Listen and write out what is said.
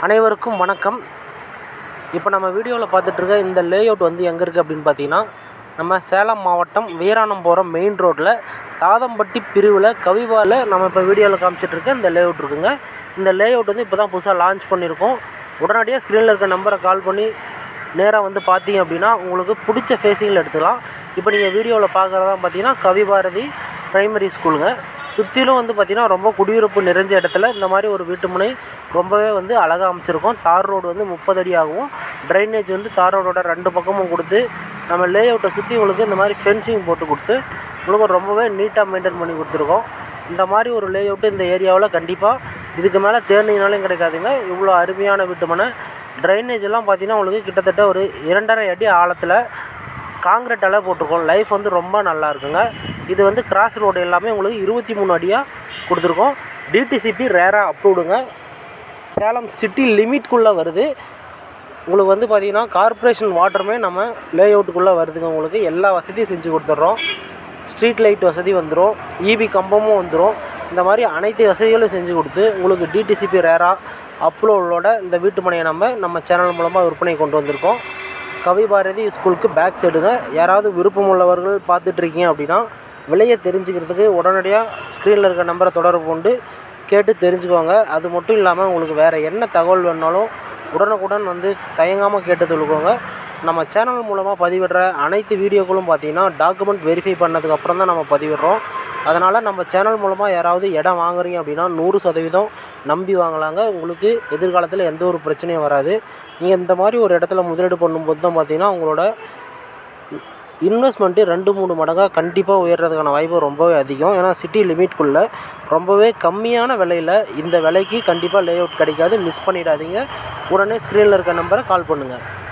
அனைவருக்கும் வணக்கம் இப்போ நம்ம வீடியோவில் பார்த்துட்ருக்க இந்த லேஅவுட் வந்து எங்கே இருக்குது அப்படின்னு பார்த்தீங்கன்னா நம்ம சேலம் மாவட்டம் வீராணம் போகிற மெயின் ரோட்டில் தாதம்பட்டி பிரிவில் கவிவாவில் நம்ம இப்போ வீடியோவில் காமிச்சிட்ருக்க இந்த லேஅவுட் இருக்குங்க இந்த லேஅவுட் வந்து இப்போ தான் புதுசாக லான்ச் பண்ணியிருக்கோம் உடனடியாக ஸ்க்ரீனில் இருக்க நம்பரை கால் பண்ணி நேராக வந்து பார்த்தீங்க அப்படின்னா உங்களுக்கு பிடிச்ச ஃபேஸிங்கில் எடுத்துக்கலாம் இப்போ நீங்கள் வீடியோவில் பார்க்குறதா பார்த்தீங்கன்னா கவிபாரதி ப்ரைமரி ஸ்கூலுங்க சுற்றிலும் வந்து பார்த்திங்கன்னா ரொம்ப குடியிருப்பு நிறைஞ்ச இடத்துல இந்த மாதிரி ஒரு வீட்டு முனை ரொம்பவே வந்து அழகாக அமைச்சிருக்கோம் தார் ரோடு வந்து முப்பது அடி ஆகும் ட்ரைனேஜ் வந்து தார் ரோடோட ரெண்டு பக்கமும் கொடுத்து நம்ம லே அவுட்டை சுற்றி உங்களுக்கு இந்த மாதிரி ஃபென்சிங் போட்டு கொடுத்து உங்களுக்கு ரொம்பவே நீட்டாக மெயின்டைன் பண்ணி கொடுத்துருக்கோம் இந்த மாதிரி ஒரு லே அவுட்டு இந்த ஏரியாவில் கண்டிப்பாக இதுக்கு மேலே தேடினாலும் கிடைக்காதுங்க இவ்வளோ அருமையான வீட்டு மனை ட்ரைனேஜ் எல்லாம் பார்த்தீங்கன்னா உங்களுக்கு கிட்டத்தட்ட ஒரு இரண்டரை அடி ஆழத்தில் காங்கிரீட்டால் போட்டிருக்கோம் லைஃப் வந்து ரொம்ப நல்லா இருக்குங்க இது வந்து கிராஸ் ரோடு எல்லாமே உங்களுக்கு இருபத்தி மூணு அடியாக கொடுத்துருக்கோம் டிடிசிபி ரேராக அப்ரூவ்டுங்க சேலம் சிட்டி லிமிட்குள்ளே வருது உங்களுக்கு வந்து பார்த்திங்கன்னா கார்ப்பரேஷன் வாட்டருமே நம்ம லே அவுட்டுக்குள்ளே வருதுங்க உங்களுக்கு எல்லா வசதியும் செஞ்சு கொடுத்துட்றோம் ஸ்ட்ரீட் லைட் வசதி வந்துடும் இபி கம்பமும் வந்துடும் இந்த மாதிரி அனைத்து வசதிகளும் செஞ்சு கொடுத்து உங்களுக்கு டிடிசிபி ரேரா அப்லோடோட இந்த வீட்டு மனையை நம்ம நம்ம சேனல் மூலமாக விற்பனை கொண்டு வந்திருக்கோம் கவி பாரதி ஸ்கூலுக்கு பேக் சைடுங்க யாராவது விருப்பம் உள்ளவர்கள் பார்த்துட்ருக்கீங்க அப்படின்னா விலையை தெரிஞ்சுக்கிறதுக்கு உடனடியாக ஸ்க்ரீனில் இருக்க நம்பரை தொடர்பு கொண்டு கேட்டு தெரிஞ்சுக்கோங்க அது மட்டும் இல்லாமல் உங்களுக்கு வேறு என்ன தகவல் வேணாலும் உடனுக்குடன் வந்து தயங்காமல் கேட்டு சொல்லுக்கோங்க நம்ம சேனல் மூலமாக பதிவிடுற அனைத்து வீடியோக்களும் பார்த்தீங்கன்னா டாக்குமெண்ட் வெரிஃபை பண்ணதுக்கு அப்புறம் தான் நம்ம பதிவிடுறோம் அதனால் நம்ம சேனல் மூலமாக யாராவது இடம் வாங்குறீங்க அப்படின்னா நூறு சதவீதம் நம்பி வாங்கலாங்க உங்களுக்கு எதிர்காலத்தில் எந்த ஒரு பிரச்சனையும் வராது நீங்கள் இந்த மாதிரி ஒரு இடத்துல முதலீடு பண்ணும்போது தான் பார்த்தீங்கன்னா உங்களோட இன்வெஸ்ட்மெண்ட்டு ரெண்டு மூணு மடங்காக கண்டிப்பாக உயர்றதுக்கான வாய்ப்பு ரொம்பவே அதிகம் ஏன்னா சிட்டி லிமிட்குள்ளே ரொம்பவே கம்மியான விலையில் இந்த விலைக்கு கண்டிப்பாக லே அவுட் கிடைக்காது மிஸ் பண்ணிடாதீங்க உடனே ஸ்க்ரீனில் இருக்க நம்பரை கால் பண்ணுங்கள்